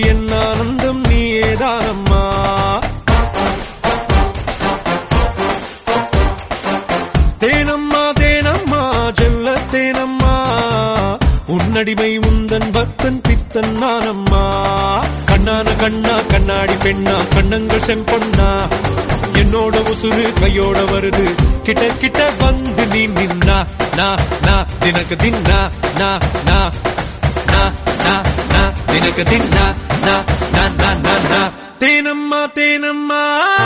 என் ஆனந்தம் நீயேதானம்மா தேனம்மா தேனம்மா செல்ல தேனம்மா உன்னடிமை உந்தன் பக்தன் பித்தன் நானம்மா கண்ணான கண்ணா கண்ணாடி பெண்ணா கண்ணங்கள் செம்பொண்ணா என்னோட உசுறு கையோட வருது கிட்ட கிட்ட வந்து நீ நின்னா நா நா தினக்கு தின்னா நா நா நா நா நா தினக்கு தின்னா நா நா நா நா நா தேனம்மா தேனம்மா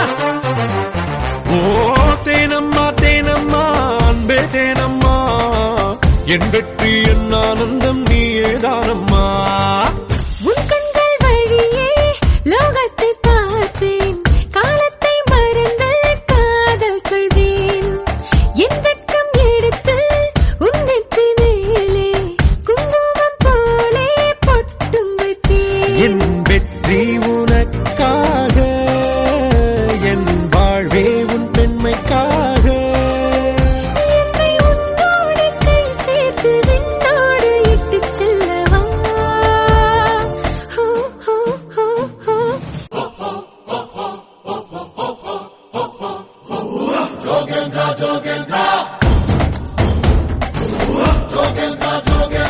ஓ தேனம்மா தேனம்மா அன்பே தேனம்மா என் வெற்றி என் ஆனந்தம் நீயேதானம்மா உன் கண்கள் வழியே லோகத்தை பார்ப்பேன் காலத்தை மறந்து காதல் கொள்வேன் என் வெட்கம் எடுத்து உன் நெற்றி மேலே குங்குமம் போலே பொட்டும் வைப்பேன் என் வெற்றி உனக்காக என் வாழ்வே உன் பெண்மைக்காக என்னை உன்னோடு கை சேர்த்து விண்ணோடு இட்டுச் செல்லவா ஹோ ஹோ ஹோ ஹோ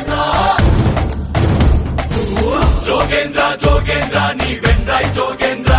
ஜோகேந்திரா ஜோகேந்திரா நீ வென்றாய் ஜோகேந்திரா